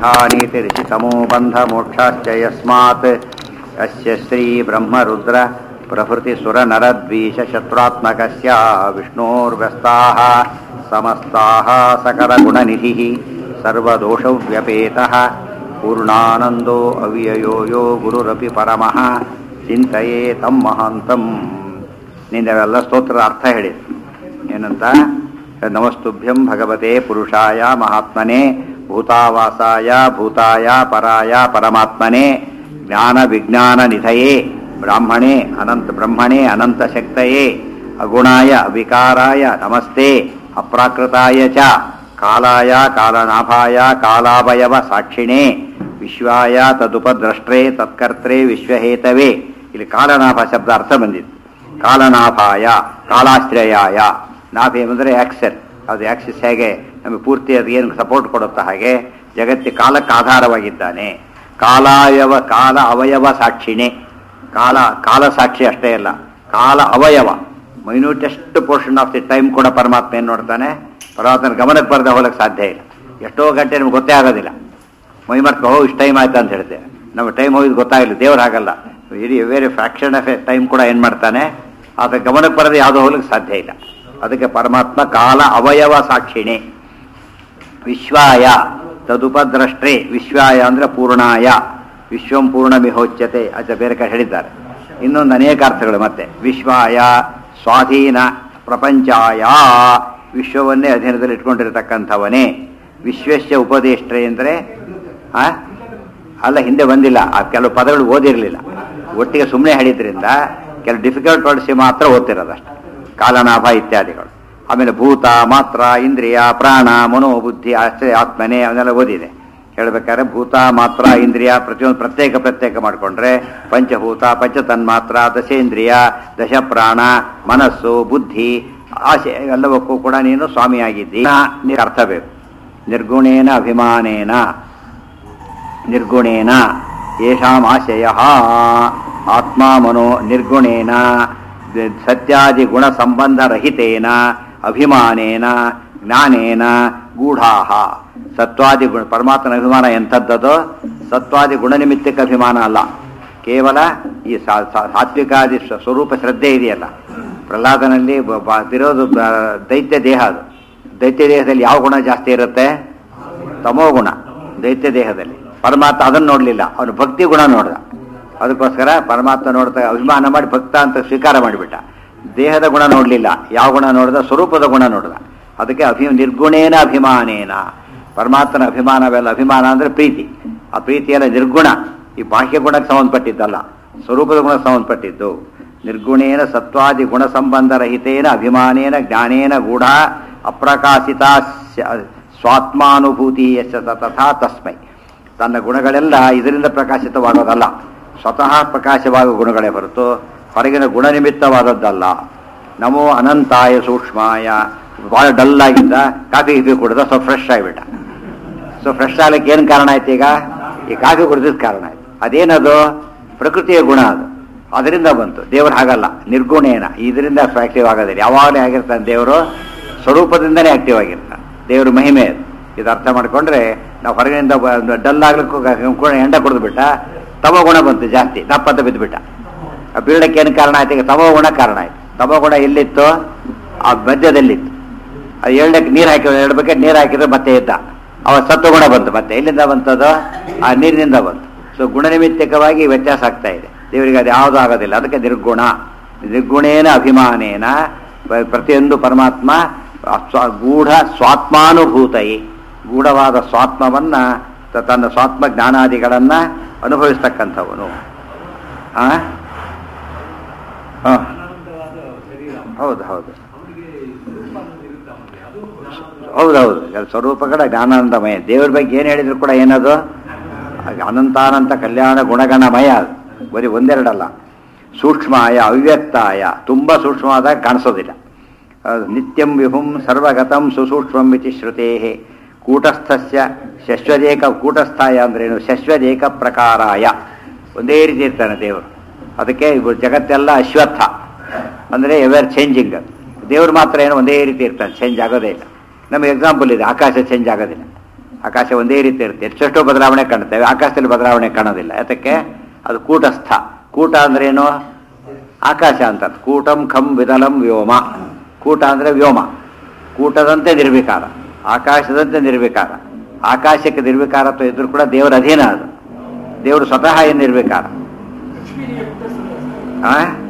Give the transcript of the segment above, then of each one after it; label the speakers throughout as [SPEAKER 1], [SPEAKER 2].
[SPEAKER 1] श्रीमन्नारायणाख्यानीतिरिषितमो बन्धमोक्षाश्च यस्मात् अस्य श्रीब्रह्मरुद्र प्रभृतिसुरनरद्वीषशत्रुरात्मकस्य विष्णोर्व्यस्ताः समस्ताः सकलगुणनिधिः सर्वदोषव्यपेतः पूर्णानन्दो अव्ययो यो ಗುರುರಪಿ ಪರಮಃ ಚಿಂತೆಯೇ ತಮ್ಮ ಮಹಾಂತಂ ನಿನ್ನೆಲ್ಲ ಸ್ತೋತ್ರದ ಅರ್ಥ ಹೇಳಿ ಏನಂತ ನಮಸ್ತುಭ್ಯಂ ಭಗವತೆ ಪುರುಷಾಯ ಮಹಾತ್ಮನೆ ಭೂತಾವಾಸಾಯ ಭೂತಾಯ ಪರಾಯ ಪರಮಾತ್ಮನೆ ಜ್ಞಾನ ವಿಜ್ಞಾನ ನಿಧಯೇ ಬ್ರಾಹ್ಮಣೇ ಅನಂತ ಬ್ರಹ್ಮಣೇ ಅನಂತ ಶಕ್ತಯೇ ಅಗುಣಾಯ ಅವಿಕಾರಾಯ ನಮಸ್ತೆ ಅಪ್ರಾಕೃತಾಯ ಚ ಕಾಲಾಯ ಕಾಲನಾಭಾಯ ಕಾಲಾವಯವ ಸಾಕ್ಷಿಣೇ ವಿಶ್ವಾಯ ತದುಪದ್ರಷ್ಟ್ರೇ ತತ್ಕರ್ತ್ರೇ ವಿಶ್ವಹೇತವೇ ಇಲ್ಲಿ ಕಾಲನಾಭ ಶಬ್ದ ಅರ್ಥ ಬಂದಿತ್ತು ಕಾಲನಾಭಾಯ ಕಾಲಾಶ್ರಯಾಯ ನಾಭಿ ಅಂದರೆ ಆಕ್ಸೆಲ್ ಅದು ಆಕ್ಸಿಸ್ ಹೇಗೆ ನಮಗೆ ಪೂರ್ತಿ ಅದು ಏನು ಸಪೋರ್ಟ್ ಕೊಡುತ್ತಾ ಹಾಗೆ ಜಗತ್ತಿ ಕಾಲಕ್ಕೆ ಆಧಾರವಾಗಿದ್ದಾನೆ ಕಾಲಾಯವ ಕಾಲ ಅವಯವ ಸಾಕ್ಷಿಣೆ ಕಾಲ ಕಾಲ ಸಾಕ್ಷಿ ಅಷ್ಟೇ ಅಲ್ಲ ಕಾಲ ಅವಯವ minutest portion of the time ಕೂಡ ಪರಮಾತ್ಮ ಏನು ನೋಡ್ತಾನೆ ಪರಮಾತ್ಮನ ಗಮನಕ್ಕೆ ಬರದೆ ಹೋಗಕ್ಕೆ ಸಾಧ್ಯ ಇಲ್ಲ ಎಷ್ಟೋ ಗಂಟೆ ನಮ್ಗೆ ಗೊತ್ತೇ ಆಗೋದಿಲ್ಲ ಮೈ ಮರ್ತು ಹೋ ಇಷ್ಟು ಟೈಮ್ ಆಯ್ತು ಅಂತ ಹೇಳ್ತೇವೆ ನಮ್ಮ ಟೈಮ್ ಹೋಗಿದ್ದು ಗೊತ್ತಾಗಲಿಲ್ಲ ದೇವ್ರು ಹಾಗಲ್ಲ ಇಡೀ very fraction of a time ಕೂಡ ಏನು ಮಾಡ್ತಾನೆ ಆತ ಗಮನಕ್ಕೆ ಬರದೆ ಯಾವುದೋ ಹೋಗ್ಲಿಕ್ಕೆ ಸಾಧ್ಯ ಇಲ್ಲ ಅದಕ್ಕೆ ಪರಮಾತ್ಮ ಕಾಲ ಅವಯವ ಸಾಕ್ಷಿಣೆ ವಿಶ್ವಾಯ ತದುಪದ್ರಷ್ಟ್ರೇ ವಿಶ್ವಾಯ ಅಂದರೆ ಪೂರ್ಣಾಯ ವಿಶ್ವಂ ಪೂರ್ಣಮಿಹೋಚ್ಯತೆ ಅಂತ ಬೇರೆ ಕಡೆ ಹೇಳಿದ್ದಾರೆ ಇನ್ನೊಂದು ಅನೇಕ ಅರ್ಥಗಳು ಮತ್ತೆ ವಿಶ್ವಾಯ ಸ್ವಾಧೀನ ಪ್ರಪಂಚಾಯ ವಿಶ್ವವನ್ನೇ ಅಧೀನದಲ್ಲಿ ಇಟ್ಕೊಂಡಿರತಕ್ಕಂಥವನೇ ವಿಶ್ವಸ್ಯ ಉಪದೇಷ್ಟ್ರೆ ಅಂದರೆ ಅಲ್ಲ ಹಿಂದೆ ಬಂದಿಲ್ಲ ಆ ಕೆಲವು ಪದಗಳು ಓದಿರಲಿಲ್ಲ ಒಟ್ಟಿಗೆ ಸುಮ್ಮನೆ ಹೇಳಿದ್ರಿಂದ ಕೆಲವು ಡಿಫಿಕಲ್ಟ್ ವರ್ಡ್ಸ್ ಮಾತ್ರ ಓದ್ತಿರೋದಷ್ಟು ಕಾಲನಾಭ ಇತ್ಯಾದಿಗಳು ಆಮೇಲೆ ಭೂತ ಮಾತ್ರ ಇಂದ್ರಿಯ ಪ್ರಾಣ ಮನೋಬುದ್ಧಿ ಆಶ್ರಯ ಆತ್ಮನೆ ಅವನ್ನೆಲ್ಲ ಓದಿದೆ ಹೇಳ್ಬೇಕಾದ್ರೆ ಭೂತ ಮಾತ್ರ ಇಂದ್ರಿಯ ಪ್ರತಿಯೊಂದು ಪ್ರತ್ಯೇಕ ಪ್ರತ್ಯೇಕ ಮಾಡಿಕೊಂಡ್ರೆ ಪಂಚಭೂತ ಪಂಚತನ್ಮಾತ್ರ ದಶೇಂದ್ರಿಯ ದಶಪ್ರಾಣ ಮನಸ್ಸು ಬುದ್ಧಿ ಆಸೆ ಎಲ್ಲವಕ್ಕೂ ಕೂಡ ನೀನು ಸ್ವಾಮಿಯಾಗಿದ್ದಿ ನೀನು ಅರ್ಥ ಬೇಕು ನಿರ್ಗುಣೇನ ಅಭಿಮಾನೇನ ನಿರ್ಗುಣೇನ ಯೇಷಾಂ ಆಶಯ ಆತ್ಮ ಮನೋ ನಿರ್ಗುಣೇನ ಸತ್ಯಾದಿ ಗುಣ ಸಂಬಂಧ ರಹಿತೇನ ಅಭಿಮಾನೇನ ಜ್ಞಾನೇನ ಗೂಢಾಹ ಸತ್ವಾದಿ ಗುಣ ಪರಮಾತ್ಮನ ಅಭಿಮಾನ ಎಂಥದ್ದದೋ ಸತ್ವಾದಿ ಗುಣನಿಮಿತ್ತಕ್ಕೆ ಅಭಿಮಾನ ಅಲ್ಲ ಕೇವಲ ಈ ಸಾತ್ವಿಕಾದಿ ಸ್ವರೂಪ ಶ್ರದ್ಧೆ ಇದೆಯಲ್ಲ ಪ್ರಹ್ಲಾದನಲ್ಲಿ ಇರೋದು ದೈತ್ಯ ದೇಹ ಅದು ದೈತ್ಯ ದೇಹದಲ್ಲಿ ಯಾವ ಗುಣ ಜಾಸ್ತಿ ಇರುತ್ತೆ ತಮೋ ಗುಣ ದೈತ್ಯ ದೇಹದಲ್ಲಿ ಪರಮಾತ್ಮ ಅದನ್ನು ನೋಡಲಿಲ್ಲ ಅವನು ಭಕ್ತಿ ಗುಣ ನೋಡ್ದ ಅದಕ್ಕೋಸ್ಕರ ಪರಮಾತ್ಮ ನೋಡ್ತಾ ಅಭಿಮಾನ ಮಾಡಿ ಭಕ್ತ ಅಂತ ಸ್ವೀಕಾರ ಮಾಡಿಬಿಟ್ಟ ದೇಹದ ಗುಣ ನೋಡಲಿಲ್ಲ ಯಾವ ಗುಣ ನೋಡ್ದ ಸ್ವರೂಪದ ಗುಣ ನೋಡ್ದ ಅದಕ್ಕೆ ಅಭಿ ನಿರ್ಗುಣೇನ ಅಭಿಮಾನೇನ ಪರಮಾತ್ಮನ ಅಭಿಮಾನವೆಲ್ಲ ಅಭಿಮಾನ ಅಂದರೆ ಪ್ರೀತಿ ಆ ಪ್ರೀತಿಯೆಲ್ಲ ನಿರ್ಗುಣ ಈ ಬಾಹ್ಯ ಗುಣಕ್ಕೆ ಸಂಬಂಧಪಟ್ಟಿದ್ದಲ್ಲ ಸ್ವರೂಪದ ಗುಣಕ್ಕೆ ಸಂಬಂಧಪಟ್ಟಿದ್ದು ನಿರ್ಗುಣೇನ ಸತ್ವಾದಿ ಗುಣ ಸಂಬಂಧ ರಹಿತೇನ ಅಭಿಮಾನೇನ ಜ್ಞಾನೇನ ಗೂಢ ಅಪ್ರಕಾಶಿತ ಸ್ವಾತ್ಮಾನುಭೂತಿ ಯಶ ತಥಾ ತಸ್ಮೈ ತನ್ನ ಗುಣಗಳೆಲ್ಲ ಇದರಿಂದ ಪ್ರಕಾಶಿತವಾಗೋದಲ್ಲ ಸ್ವತಃ ಪ್ರಕಾಶವಾಗುವ ಗುಣಗಳೇ ಹೊರತು ಹೊರಗಿನ ಗುಣನಿಮಿತ್ತವಾದದ್ದಲ್ಲ ನಮೋ ಅನಂತಾಯ ಸೂಕ್ಷ್ಮಾಯ ಭಾಳ ಡಲ್ ಆಗಿದ್ದ ಕಾಫಿ ಗಿಫಿ ಕುಡಿದ ಸ್ವಲ್ಪ ಫ್ರೆಶ್ ಆಗಿಬಿಟ್ಟ ಸೊ ಫ್ರೆಶ್ ಆಗ್ಲಿಕ್ಕೆ ಏನು ಕಾರಣ ಆಯ್ತು ಈಗ ಈ ಕಾಫಿ ಕುಡಿದಿದ್ದ ಕಾರಣ ಆಯ್ತು ಅದೇನದು ಪ್ರಕೃತಿಯ ಗುಣ ಅದು ಅದರಿಂದ ಬಂತು ದೇವರು ಹಾಗಲ್ಲ ನಿರ್ಗುಣೇನ ಇದರಿಂದ ಆಕ್ಟಿವ್ ಆಗೋದಿಲ್ಲ ಯಾವಾಗಲೇ ಆಗಿರ್ತಾನೆ ದೇವರು ಸ್ವರೂಪದಿಂದನೇ ಆಕ್ಟಿವ್ ಆಗಿರ್ತಾನೆ ದೇವರು ಮಹಿಮೆ ಅದು ಇದು ಅರ್ಥ ಮಾಡ್ಕೊಂಡ್ರೆ ನಾವು ಹೊರಗಿನಿಂದ ಡಲ್ ಆಗ್ಲಿಕ್ಕೂ ಎಂಡ ಕುಡಿದು ಬಿಟ್ಟ ತಮೋ ಗುಣ ಬಂತು ಜಾಸ್ತಿ ದಪ್ಪಂತ ಬಿದ್ದುಬಿಟ್ಟ ಆ ಬೀಳಕ್ಕೆ ಏನು ಕಾರಣ ಆಯ್ತು ಈಗ ತಮೋ ಗುಣ ಕಾರಣ ಆಯ್ತು ತಮೋ ಗುಣ ಎಲ್ಲಿತ್ತು ಆ ಮಧ್ಯದಲ್ಲಿತ್ತು ಅದು ಎಳ್ಳಕ್ಕೆ ನೀರು ಹಾಕಿ ಎಳ್ಬೇಕು ನೀರು ಹಾಕಿದ್ರೆ ಮತ್ತೆ ಇದ್ದ ಅವ ಸತ್ವ ಗುಣ ಬಂತು ಮತ್ತೆ ಎಲ್ಲಿಂದ ಬಂತದು ಆ ನೀರಿನಿಂದ ಬಂತು ಸೊ ಗುಣನಿಮಿತ್ತಕವಾಗಿ ವ್ಯತ್ಯಾಸ ಆಗ್ತಾ ಇದೆ ದೇವರಿಗೆ ಅದು ಯಾವುದೂ ಆಗೋದಿಲ್ಲ ಅದಕ್ಕೆ ನಿರ್ಗುಣ ನಿರ್ಗುಣೇನ ಅಭಿಮಾನೇನ ಪ್ರತಿಯೊಂದು ಪರಮಾತ್ಮ ಗೂಢ ಸ್ವಾತ್ಮಾನುಭೂತೈ ಗೂಢವಾದ ಸ್ವಾತ್ಮವನ್ನ ತನ್ನ ಸ್ವಾತ್ಮ ಜ್ಞಾನಾದಿಗಳನ್ನ ಅನುಭವಿಸ್ತಕ್ಕಂಥವನು ಹೌದು ಹೌದು ಹೌದೌದು ಸ್ವರೂಪಗಳ ಜ್ಞಾನಾನಂದಮಯ ದೇವ್ರ ಬಗ್ಗೆ ಏನು ಹೇಳಿದ್ರು ಕೂಡ ಏನದು ಅನಂತಾನಂತ ಕಲ್ಯಾಣ ಗುಣಗಣಮಯ ಅದು ಬರೀ ಒಂದೆರಡಲ್ಲ ಸೂಕ್ಷ್ಮಾಯ ಅವ್ಯಕ್ತಾಯ ತುಂಬ ಸೂಕ್ಷ್ಮವಾದಾಗ ಕಾಣಿಸೋದಿಲ್ಲ ನಿತ್ಯಂ ವಿಭುಂ ಸರ್ವಗತಂ ಸುಸೂಕ್ಷ್ಮಂ ಇತಿ ಶ್ರುತೇ ಕೂಟಸ್ಥಸ್ಯ ಶಶ್ವದೇಕ ಕೂಟಸ್ಥಾಯ ಅಂದ್ರೇನು ಶಶ್ವದೇಕ ಪ್ರಕಾರಾಯ ಒಂದೇ ರೀತಿ ಇರ್ತಾನೆ ದೇವರು ಅದಕ್ಕೆ ಜಗತ್ತೆಲ್ಲ ಅಶ್ವತ್ಥ ಅಂದರೆ ಎವರ್ ಚೇಂಜಿಂಗ್ ದೇವರು ಮಾತ್ರ ಏನು ಒಂದೇ ರೀತಿ ಇರ್ತಾನೆ ಚೇಂಜ್ ಆಗೋದೇ ಇಲ್ಲ ನಮಗೆ ಎಕ್ಸಾಂಪಲ್ ಇದೆ ಆಕಾಶ ಚೇಂಜ್ ಆಗೋದಿಲ್ಲ ಆಕಾಶ ಒಂದೇ ರೀತಿ ಇರುತ್ತೆ ಎಷ್ಟೆಷ್ಟೋ ಬದಲಾವಣೆ ಕಾಣುತ್ತೇವೆ ಆಕಾಶದಲ್ಲಿ ಬದಲಾವಣೆ ಕಾಣೋದಿಲ್ಲ ಯಾತಕ್ಕೆ ಅದು ಕೂಟಸ್ಥ ಕೂಟ ಅಂದ್ರೇನು ಆಕಾಶ ಅಂತ ಕೂಟಂ ಖಂ ವಿದಲಂ ವ್ಯೋಮ ಕೂಟ ಅಂದರೆ ವ್ಯೋಮ ಕೂಟದಂತೆ ನಿರ್ವಿಕಾರ ಆಕಾಶದಂತೆ ನಿರ್ವಿಕಾರ ಆಕಾಶಕ್ಕೆ ನಿರ್ವಿಕಾರತ್ವ ಇದ್ರೂ ಕೂಡ ದೇವರ ಅಧೀನ ಅದು ದೇವರು ಸ್ವತಃ ಏನು ನಿರ್ವಿಕಾರ ಆ?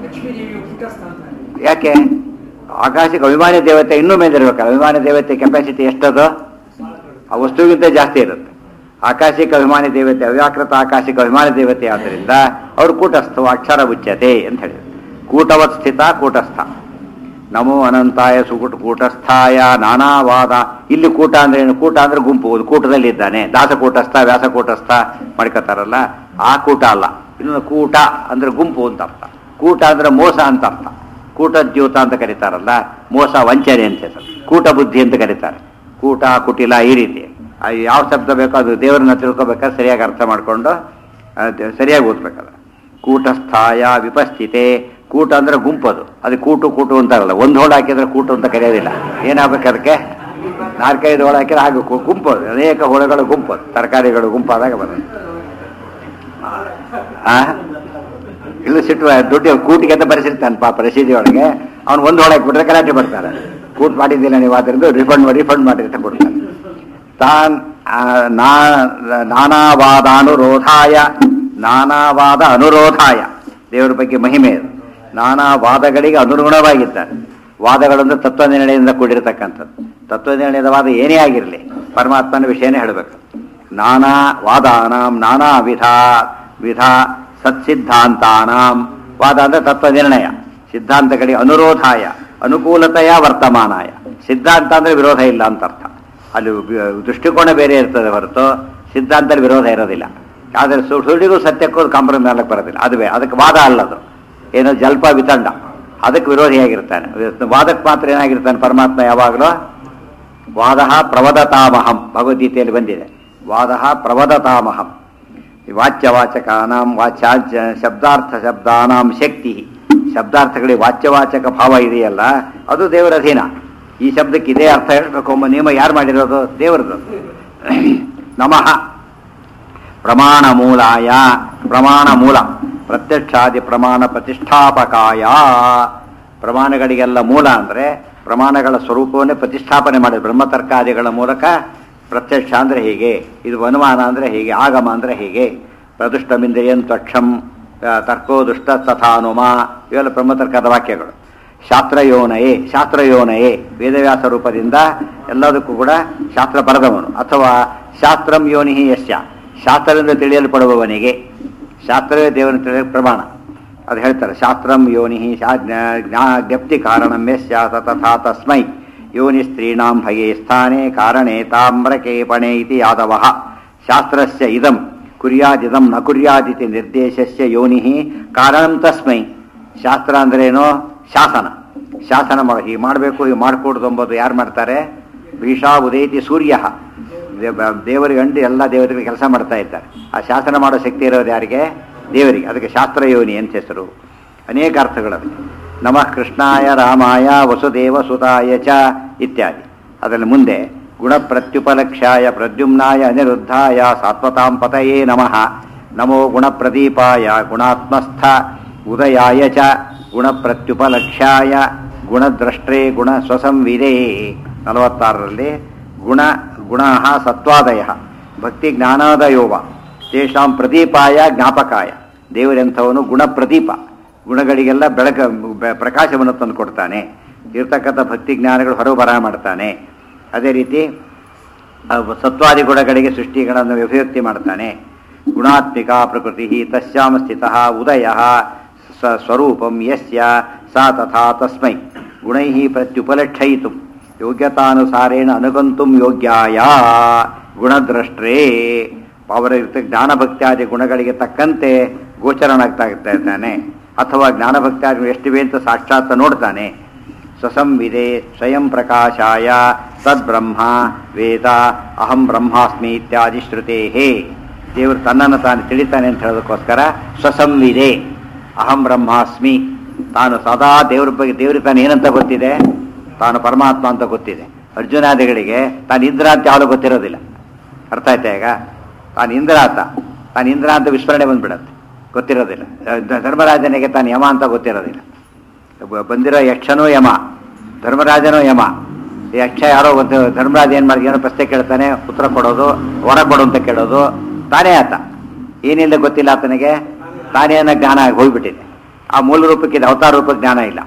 [SPEAKER 1] ಯಾಕೆ ಆಕಾಶಕ್ಕೆ ಅಭಿಮಾನಿ ದೇವತೆ ಇನ್ನೂ ಮೇಲಿರ್ಬೇಕಲ್ಲ ಅಭಿಮಾನಿ ದೇವತೆ ಕೆಪಾಸಿಟಿ ಎಷ್ಟದು ಆ ವಸ್ತುವಿಗಿಂತ ಜಾಸ್ತಿ ಇರುತ್ತೆ ಆಕಾಶಿಕ ಅಭಿಮಾನಿ ದೇವತೆ ಅವ್ಯಾಕೃತ ಆಕಾಶಿಕ ಅಭಿಮಾನಿ ದೇವತೆ ಆದ್ದರಿಂದ ಅವರು ಕೂಟಸ್ಥ ಅಕ್ಷರ ಉಚ್ಯತೆ ಅಂತ ಹೇಳಿದ್ರು ಕೂಟವತ್ ಸ್ಥಿತ ಕೂಟಸ್ಥ ನಮೋ ಅನಂತಾಯ ಸುಕುಟ ಕೂಟಸ್ಥಾಯ ನಾನಾವಾದ ಇಲ್ಲಿ ಕೂಟ ಅಂದ್ರೆ ಏನು ಕೂಟ ಅಂದ್ರೆ ಗುಂಪು ಒಂದು ಕೂಟದಲ್ಲಿ ಇದ್ದಾನೆ ದಾಸಕೂಟಸ್ಥ ವ್ಯಾಸಕೂಟಸ್ಥ ಮಾಡ್ಕೋತಾರಲ್ಲ ಆ ಕೂಟ ಅಲ್ಲ ಇನ್ನು ಕೂಟ ಅಂದ್ರೆ ಗುಂಪು ಅಂತ ಅರ್ಥ ಕೂಟ ಅಂದ್ರೆ ಮೋಸ ಅಂತ ಅರ್ಥ ಕೂಟದ್ಯೂತ ಅಂತ ಕರೀತಾರಲ್ಲ ಮೋಸ ವಂಚನೆ ಅಂತ ಹೆಸರು ಕೂಟ ಬುದ್ಧಿ ಅಂತ ಕರೀತಾರೆ ಕೂಟ ಕುಟಿಲ ಈ ರೀತಿ ಆ ಯಾವ ಶಬ್ದ ಬೇಕೋ ಅದು ದೇವರನ್ನ ತಿಳ್ಕೊಬೇಕಾದ್ರೆ ಸರಿಯಾಗಿ ಅರ್ಥ ಮಾಡಿಕೊಂಡು ಸರಿಯಾಗಿ ಓದ್ಬೇಕಲ್ಲ ಕೂಟಸ್ಥಾಯ ವಿಪಸ್ಥಿತೆ ಕೂಟ ಅಂದ್ರೆ ಗುಂಪದು ಅದು ಕೂಟು ಕೂಟು ಅಂತಾರಲ್ಲ ಒಂದು ಹೋಳು ಹಾಕಿದ್ರೆ ಕೂಟು ಅಂತ ಕರೆಯೋದಿಲ್ಲ ಏನಾಗಬೇಕು ಅದಕ್ಕೆ ನಾಲ್ಕೈದು ಹೋಳು ಹಾಕಿದ್ರೆ ಹಾಗೆ ಕು- ಗುಂಪು ಅದು. ಅನೇಕ ಹೋಳುಗಳು ಗುಂಪು ಅದು. ತರಕಾರಿಗಳು ಗುಂಪಾದಾಗ ಬರುತ್ತೆ ಆ ಇಲ್ಲ ಸಿಟ್ಟು ದುಡ್ಡು ಕೂಟಿಗೆ ಅಂತ ಬರೆಸಿರ್ತಾನೆ ಪಾಪ ರಸೀದಿ ಒಳಗೆ ಅವ್ನು ಒಂದು ಹೊಳಗೆ ಬಿಟ್ರೆ ಗಲಾಟೆ ಬರ್ತಾರೆ ಕೂಟ್ ಮಾಡಿದ್ದಿಲ್ಲ ನೀವು ಅದರಿಂದ ರಿಫಂಡ್ ರಿಫಂಡ್ ಮಾಡಿ ಅಂತ ಕೊಡ್ತಾನೆ ತಾನ್ ಆ, ನಾ- ನಾನಾವಾದಾನುರೋಧಾಯ ನಾನಾವಾದ ಅನುರೋಧಾಯ ದೇವರ ಬಗ್ಗೆ ಮಹಿಮೆ ಅದು ನಾನಾ ವಾದಗಳಿಗೆ ಅನುಗುಣವಾಗಿದ್ದಾನೆ ವಾದಗಳಂದ್ರೆ ತತ್ವ ನಿರ್ಣಯದಿಂದ ಕೂಡಿರತಕ್ಕಂಥದ್ದು ತತ್ವ ನಿರ್ಣಯದ ವಾದ ಏನೇ ಆಗಿರಲಿ ಪರಮಾತ್ಮನ ವಿಷಯನೇ ಹೇಳಬೇಕು ನಾನಾ ವಾದಾನಾಂ ನಾನಾ ವಿಧ ವಿಧ ಸತ್ಸಿದ್ಧಾಂತಾನಾಂ ವಾದ ಅಂದ್ರೆ ತತ್ವ ನಿರ್ಣಯ ಸಿದ್ಧಾಂತಗಳಿಗೆ ಅನುರೋಧಾಯ ಅನುಕೂಲತೆಯ ವರ್ತಮಾನಾಯ ಸಿದ್ಧಾಂತ ಅಂದ್ರೆ ವಿರೋಧ ಇಲ್ಲ ಅಂತ ಅರ್ಥ ಅಲ್ಲಿ ವಿ- ದೃಷ್ಟಿಕೋನ ಬೇರೆ ಇರ್ತದೆ ಹೊರತು ಸಿದ್ಧಾಂತದಲ್ಲಿ ವಿರೋಧ ಇರೋದಿಲ್ಲ ಆದರೆ ಸು- ಸುಳ್ಳಿಗೂ ಸತ್ಯಕ್ಕೂ ಕಾಂಪ್ರಮೈಸ್ ಮಾಡಕ್ಕೆ ಬರೋದಿಲ್ಲ ಅದುವೇ ಅದಕ್ಕೆ ವಾದ ಅಲ್ಲದು ಏನೋ ಜಲ್ಪ ವಿತಂಡ ಅದಕ್ಕೆ ವಿರೋಧಿಯಾಗಿರ್ತಾನೆ ವಾದಕ್ಕೆ ಮಾತ್ರ ಏನಾಗಿರ್ತಾನೆ ಪರಮಾತ್ಮ ಯಾವಾಗಲೂ ವಾದ ಪ್ರವದತಾಮಹಂ ಭಗವದ್ಗೀತೆಯಲ್ಲಿ ಬಂದಿದೆ ವಾದ ಪ್ರವದತಾಮಹಂ ವಾಚ್ಯವಾಚಕಾನಾಂ ವಾಚ್ಯಾಚ ಶಬ್ದಾರ್ಥ ಶಬ್ದಾನಾಂ ಶಕ್ತಿ ಶಬ್ದಾರ್ಥಗಳಿಗೆ ವಾಚ್ಯವಾಚಕ ಭಾವ ಇದೆಯಲ್ಲ ಅದು ದೇವರ ಅಧೀನ ಈ ಶಬ್ದಕ್ಕೆ ಇದೇ ಅರ್ಥ ಹೇಳ್ಬೇಕು ಎಂಬ ನಿಯಮ ಯಾರು ಮಾಡಿರೋದು ದೇವರದು ನಮಃ ಪ್ರಮಾಣ ಮೂಲಾಯ ಪ್ರಮಾಣ ಮೂಲ ಪ್ರತ್ಯಕ್ಷಾದಿ ಪ್ರಮಾಣ ಪ್ರತಿಷ್ಠಾಪಕಾಯ ಪ್ರಮಾಣಗಳಿಗೆಲ್ಲ ಮೂಲ ಅಂದರೆ ಪ್ರಮಾಣಗಳ ಸ್ವರೂಪವನ್ನೇ ಪ್ರತಿಷ್ಠಾಪನೆ ಮಾಡಿದ ಬ್ರಹ್ಮತರ್ಕಾದಿಗಳ ಮೂಲಕ ಪ್ರತ್ಯಕ್ಷ ಅಂದರೆ ಹೀಗೆ ಇದು ಅನುಮಾನ ಅಂದರೆ ಹೀಗೆ ಆಗಮ ಅಂದರೆ ಹೀಗೆ ಪ್ರದುಷ್ಟಮಿಂದ್ರಿಯನ್ ತ್ವಕ್ಷಂ ಆ, ತರ್ಕೋ ದುಷ್ಟ ತಥಾನುಮ ಇವೆಲ್ಲ ಬ್ರಹ್ಮತರ್ಕದ ವಾಕ್ಯಗಳು ಶಾಸ್ತ್ರಯೋನಯೇ ಶಾಸ್ತ್ರಯೋನಯೇ ವೇದವ್ಯಾಸ ರೂಪದಿಂದ ಎಲ್ಲದಕ್ಕೂ ಕೂಡ ಶಾಸ್ತ್ರ ಬರೆದವನು ಅಥವಾ ಶಾಸ್ತ್ರಂ ಯೋನಿಹಿ ಯಶ್ಯ ಶಾಸ್ತ್ರದಿಂದ ತಿಳಿಯಲ್ಪಡುವವನಿಗೆ ಶಾಸ್ತ್ರವೇ ದೇವರನ್ನು ತಿಳಿಯ ಪ್ರಮಾಣ ಅದು ಹೇಳ್ತಾರೆ ಶಾಸ್ತ್ರಂ ಯೋನಿ ಜ್ಞಪ್ತಿ ಕಾರಣಂ ಯಸ್ಯ ಸ ತಥಾ ತಸ್ಮೈ ಯೋನಿ ಸ್ತ್ರೀಣಾಂ ಭಯೇ ಸ್ಥಾನೆ ಕಾರಣೇ ತಾಮ್ರಕೇಪಣೆ ಇತಿ ಯಾದವ ಶಾಸ್ತ್ರಸ್ಯ ಇದಂ ಕುರ್ಯಾದಿದಂ ನ ಕುರ್ಯಾದಿತಿ ನಿರ್ದೇಶಸ್ಯ ಯೋನಿ ಕಾರಣಂ ತಸ್ಮೈ ಶಾಸ್ತ್ರ ಅಂದ್ರೇನು ಶಾಸನ ಶಾಸನ ಮಾಡ ಹೀಗೆ ಮಾಡಬೇಕು ಹೀಗೆ ಮಾಡಿಕೊಡ್ದು ಎಂಬುದು ಯಾರು ಮಾಡ್ತಾರೆ ಭೀಷಾ ಉದಯತಿ ಸೂರ್ಯ ದೇವರಿಗೆ ಅಂಟು ಎಲ್ಲ ದೇವತೆಗಳಿಗೆ ಕೆಲಸ ಮಾಡ್ತಾ ಇದ್ದಾರೆ ಆ ಶಾಸನ ಮಾಡೋ ಶಕ್ತಿ ಇರೋದು ಯಾರಿಗೆ ದೇವರಿಗೆ ಅದಕ್ಕೆ ಶಾಸ್ತ್ರ ಯೋನಿ ಅಂತ ಹೆಸರು ಅನೇಕ ಅರ್ಥಗಳವೆ ನಮಃ ಕೃಷ್ಣಾಯ ರಾಮಾಯ ವಸುದೇವ ಸುತಾಯ ಚ ಇತ್ಯಾದಿ ಅದರಲ್ಲಿ ಮುಂದೆ ಗುಣ ಪ್ರತ್ಯುಪಲಕ್ಷ್ಯಾಯ ಪ್ರದ್ಯುಮ್ನಾಯ ಅನಿರುದ್ಧಾಯ ಸಾತ್ವತಾಂ ಪತಯೇ ನಮಃ ನಮೋ ಗುಣ ಪ್ರದೀಪಾಯ ಗುಣಾತ್ಮಸ್ಥ ಉದಯಾಯ ಚ ಗುಣ ಪ್ರತ್ಯುಪಲಕ್ಷ್ಯಾಯ ಗುಣದ್ರಷ್ಟ್ರೇ ಗುಣ ಸ್ವಸಂವಿದೇ ನಲವತ್ತಾರರಲ್ಲಿ ಗುಣ ಗುಣ ಸತ್ವಾದಯ ಭಕ್ತಿ ಜ್ಞಾನಾದಯೋವ ತೇಷಾಂ ಪ್ರದೀಪಾಯ ಜ್ಞಾಪಕಾಯ ದೇವರೆಂಥವನು ಗುಣ ಪ್ರದೀಪ ಗುಣಗಳಿಗೆಲ್ಲ ಬೆಳಕ ಬೆ- ಪ್ರಕಾಶವನ್ನು ತಂದು ಕೊಡ್ತಾನೆ ಇರ್ತಕ್ಕಂಥ ಭಕ್ತಿ ಜ್ಞಾನಗಳು ಹೊರಗೆ ಬರ ಮಾಡ್ತಾನೆ ಅದೇ ರೀತಿ ಅವ್ ಸತ್ವಾದಿ ಗುಣಗಳಿಗೆ ಸೃಷ್ಟಿಗಳನ್ನು ಅಭಿವ್ಯಕ್ತಿ ಮಾಡ್ತಾನೆ ಗುಣಾತ್ಮಿಕ ಪ್ರಕೃತಿ ತಸ್ಯಾಂ ಸ್ಥಿತ ಉದಯ ಸ ಸ್ವರೂಪಂ ಯಸ್ಯ ಸಾ ತಥಾ ತಸ್ಮೈ ಗುಣೈ ಪ್ರತ್ಯುಪಲಕ್ಷಯಿತು ಯೋಗ್ಯತಾನುಸಾರೇಣ ಅನುಗಂತುಂ ಯೋಗ್ಯಾಯ ಗುಣದ್ರಷ್ಟ್ರೇ ಅವರ ಇರ್ತ ಜ್ಞಾನಭಕ್ತ್ಯಾದಿ ಗುಣಗಳಿಗೆ ತಕ್ಕಂತೆ ಗೋಚರನಾಗ್ತಾ ಇರ್ತಾ ಇದ್ದಾನೆ ಅಥವಾ ಜ್ಞಾನಭಕ್ತ್ಯಾದಿ ಎಷ್ಟಿವೆ ಅಂತ ಸಾಕ್ಷಾತ್ ನೋಡ್ತಾನೆ ಸ್ವಸಂವಿದೆ ಸ್ವಯಂ ಪ್ರಕಾಶಾಯ ತದ್ಬ್ರಹ್ಮ ವೇದ ಅಹಂ ಬ್ರಹ್ಮಾಸ್ಮಿ ಇತ್ಯಾದಿ ಶ್ರುತೇ ದೇವರು ತನ್ನನ್ನು ತಾನು ತಿಳಿತಾನೆ ಅಂತ ಹೇಳೋದಕ್ಕೋಸ್ಕರ ಸ್ವಸಂವಿದೆ ಅಹಂ ಬ್ರಹ್ಮಾಸ್ಮಿ ತಾನು ಸದಾ ದೇವ್ರ ಬಗ್ಗೆ ದೇವ್ರಿಗೆ ತಾನು ಏನಂತ ಗೊತ್ತಿದೆ ತಾನು ಪರಮಾತ್ಮ ಅಂತ ಗೊತ್ತಿದೆ ಅರ್ಜುನಾದಿಗಳಿಗೆ ತಾನು ಇದ್ರ ಅಂತ ಯಾವುದು ಗೊತ್ತಿರೋದಿಲ್ಲ ಅರ್ಥ ಆಯ್ತಾ ಈಗ ತಾನು ಇಂದ್ರ ಆತ ತಾನು ಇಂದ್ರ ಅಂತ ವಿಸ್ಮರಣೆ ಬಂದ್ಬಿಡತ್ತೆ ಗೊತ್ತಿರೋದಿಲ್ಲ ಧ- ಧರ್ಮರಾಜನಿಗೆ ತಾನು ಯಮ ಅಂತ ಗೊತ್ತಿರೋದಿಲ್ಲ ಬ- ಬಂದಿರೋ ಯಕ್ಷನೂ ಯಮ ಧರ್ಮರಾಜನೂ ಯಮ ಈ ಯಕ್ಷ ಯಾರೋ ಒಂದು ಧರ್ಮರಾಜ ಏನು ಮಾಡಿ ಏನೋ ಪ್ರಶ್ನೆ ಕೇಳ್ತಾನೆ ಉತ್ತರ ಕೊಡೋದು ವರ ಕೊಡು ಅಂತ ಕೇಳೋದು ತಾನೇ ಆತ ಏನಿಲ್ಲ ಗೊತ್ತಿಲ್ಲ ಆತನಿಗೆ ತಾನೇ ಅನ್ನೋ ಜ್ಞಾನ ಹೋಗ್ಬಿಟ್ಟಿದೆ ಆ ಮೂಲ ರೂಪಕ್ಕೆ ಇದು ಅವತಾರ ರೂಪಕ್ಕೆ ಜ್ಞಾನ ಇಲ್ಲ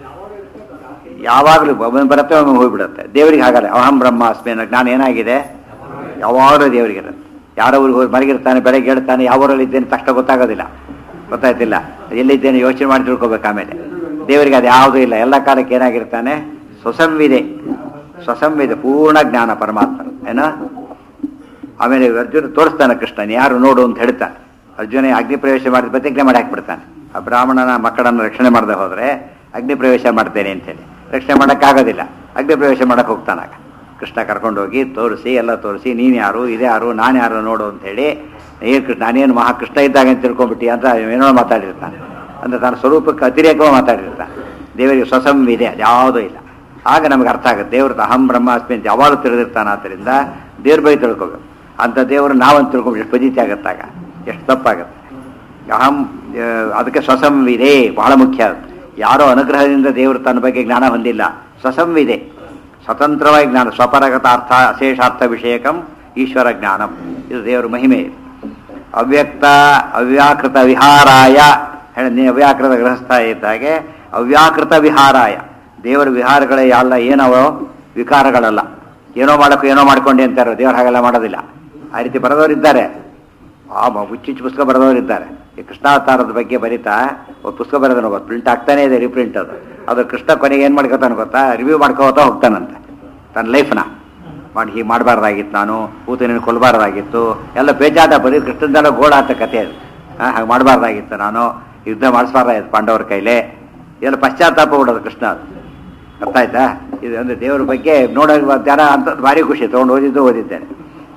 [SPEAKER 1] ಯಾವಾಗಲೂ ಒಮ್ಮೆ ಬರುತ್ತೆ ಒಮ್ಮೆ ಹೋಗ್ಬಿಡುತ್ತೆ ದೇವರಿಗೆ ಹಾಗಲ್ಲ ಅಹಂ ಬ್ರಹ್ಮ ಅಸ್ಮಿ ಅನ್ನೋ ಜ್ಞಾನ ಏನಾಗಿದೆ ಯಾವಾಗಲೂ ದೇವರಿಗೆ ಇರುತ್ತೆ ಯಾರೋ ಊರಿಗೆ ಹೋಗಿ ಮಲಗಿರ್ತಾನೆ ಬೆಳಗ್ಗೆ ಹೇಳ್ತಾನೆ ಯಾವ ಊರಲ್ಲಿ ಇದ್ದೇನೆ ತಕ್ಷಣ ಗೊತ್ತಾಗೋದಿಲ್ಲ ಗೊತ್ತಾಯ್ತಿಲ್ಲ ಎಲ್ಲಿದ್ದೇನೆ ಯೋಚನೆ ಮಾಡಿ ತಿಳ್ಕೊಬೇಕು ಆಮೇಲೆ ದೇವರಿಗೆ ಅದು ಯಾವುದೂ ಇಲ್ಲ ಎಲ್ಲ ಕಾಲಕ್ಕೆ ಏನಾಗಿರ್ತಾನೆ ಸ್ವಸಂವಿದೆ ಸ್ವಸಂವಿದೆ ಪೂರ್ಣ ಜ್ಞಾನ ಪರಮಾತ್ಮ ಏನೋ ಆಮೇಲೆ ಅರ್ಜುನ ತೋರಿಸ್ತಾನೆ ಕೃಷ್ಣನ್ ಯಾರು ನೋಡು ಅಂತ ಹೇಳ್ತಾನೆ ಅರ್ಜುನ ಅಗ್ನಿ ಪ್ರವೇಶ ಮಾಡಿ ಪ್ರತಿಜ್ಞೆ ಮಾಡಿ ಹಾಕ್ಬಿಡ್ತಾನೆ ಆ ಬ್ರಾಹ್ಮಣನ ಮಕ್ಕಳನ್ನು ರಕ್ಷಣೆ ಮಾಡದೆ ಹೋದರೆ ಅಗ್ನಿ ಪ್ರವೇಶ ಮಾಡ್ತೇನೆ ಅಂತೇಳಿ ರಕ್ಷಣೆ ಮಾಡೋಕ್ಕಾಗೋದಿಲ್ಲ ಅಗ್ನಿ ಪ್ರವೇಶ ಮಾಡಕ್ಕೆ ಹೋಗ್ತಾನಾಗ ಕೃಷ್ಣ ಕರ್ಕೊಂಡೋಗಿ ತೋರಿಸಿ ಎಲ್ಲ ತೋರಿಸಿ ನೀನು ಯಾರು ಇದೇ ಯಾರು ನಾನು ಯಾರು ನೋಡು ಅಂತೇಳಿ ಏ ಕೃಷ್ಣ ನಾನೇನು ಮಹಾಕೃಷ್ಣ ಇದ್ದಾಗ ಅಂತ ತಿಳ್ಕೊಂಬಿಟ್ಟಿ ಅಂತ ಏನೋ ಮಾತಾಡಿರ್ತಾನೆ ಅಂದರೆ ತನ್ನ ಸ್ವರೂಪಕ್ಕೆ ಅತಿರೇಕವಾಗಿ ಮಾತಾಡಿರ್ತಾನೆ ದೇವರಿಗೆ ಸ್ವಸಂವಿದೆ ಅದು ಯಾವುದೂ ಇಲ್ಲ ಆಗ ನಮಗೆ ಅರ್ಥ ಆಗುತ್ತೆ ದೇವ್ರದ್ದು ಅಹಂ ಬ್ರಹ್ಮಾಸ್ಮಿ ಅಂತ ಯಾವಾಗಲೂ ತಿಳಿದಿರ್ತಾನೆ ಆದ್ದರಿಂದ ದೇವ್ರ ಬೈ ತಿಳ್ಕೊಬೇಕು ಅಂಥ ದೇವರು ನಾವಂತ ತಿಳ್ಕೊಂಡು ಎಷ್ಟು ಪಜಿತಿ ಆಗುತ್ತಾಗ ಎಷ್ಟು ತಪ್ಪಾಗುತ್ತೆ ಅಹಂ ಆ, ಅದಕ್ಕೆ ಸ್ವಸಂವಿದೆ ಬಹಳ ಮುಖ್ಯ ಅದು. ಯಾರೋ ಅನುಗ್ರಹದಿಂದ ದೇವರು ತನ್ನ ಬಗ್ಗೆ ಜ್ಞಾನ ಹೊಂದಿಲ್ಲ ಸ್ವಸಂವಿದೆ ಸ್ವತಂತ್ರವಾಗಿ ಜ್ಞಾನ ಸ್ವಪರಗತ ಅರ್ಥ ಅಶೇಷಾರ್ಥ ವಿಷಯಕಂ ಈಶ್ವರ ಜ್ಞಾನಂ ಇದು ದೇವರ ಮಹಿಮೆ ಅವ್ಯಕ್ತ ಅವ್ಯಾಕೃತ ವಿಹಾರಾಯ ಹೇಳ ನೀ ಅವ್ಯಾಕೃತ ಗೃಹಸ್ಥ ಇದ್ದಾಗೆ ಅವ್ಯಾಕೃತ ವಿಹಾರಾಯ ದೇವರ ವಿಹಾರಗಳೇ ಎಲ್ಲ ಏನವೋ ವಿಕಾರಗಳಲ್ಲ ಏನೋ ಮಾಡಕ್ಕೂ ಏನೋ ಮಾಡ್ಕೊಂಡೆ ಅಂತಾರೋ ದೇವರು ಹಾಗೆಲ್ಲ ಮಾಡೋದಿಲ್ಲ ಆ ರೀತಿ ಬರೆದವರಿದ್ದಾರೆ ಆ ಮ- ಹುಚ್ಚುಚ್ಚು ಪುಸ್ತಕ ಬರೆದವರಿದ್ದಾರೆ ಈ ಕೃಷ್ಣಾವತಾರದ ಬಗ್ಗೆ ಬರೀತಾ ಒಂದು ಪುಸ್ತಕ ಬರೆದನು ಗೊತ್ತು ಪ್ರಿಂಟ್ ಆಗ್ತಾನೆ ಇದೆ ರೀಪ್ರಿಂಟ್ ಅದು ಅದು ಕೃಷ್ಣ ಕೊನೆಗೆ ಏನು ಮಾಡ್ಕೊತಾನೆ ಗೊತ್ತಾ ರಿವ್ಯೂ ಮಾಡ್ಕೋತಾ ಹೋಗ್ತಾನಂತೆ ತನ್ನ ಲೈಫ್ನ ಮಾಡಿ ಹೀಗೆ ಮಾಡಬಾರ್ದಾಗಿತ್ತು ನಾನು ಕೂತು ಕೊಲ್ಲಬಾರ್ದಾಗಿತ್ತು ಎಲ್ಲ ಬೇಜಾಟ ಬರೀ ಕೃಷ್ಣದೆಲ್ಲ ಗೋಳಾಟ ಕಥೆ ಅದು ಹಾಗೆ ಮಾಡಬಾರ್ದಾಗಿತ್ತು ನಾನು ಯುದ್ಧ ಮಾಡಿಸ್ಬಾರ್ದಾಗಿತ್ತು ಪಾಂಡವರ ಕೈಲೇ ಎಲ್ಲ ಪಶ್ಚಾತ್ತಾಪ ಬಿಡೋದು ಕೃಷ್ಣ ಅದು ಅರ್ಥ ಆಯ್ತಾ ಇದು ಅಂದರೆ ದೇವರ ಬಗ್ಗೆ ನೋಡೋ ಜನ ಅಂತ ಭಾರಿ ಖುಷಿ ತೊಗೊಂಡು ಓದಿದ್ದು ಓದಿದ್ದೇನೆ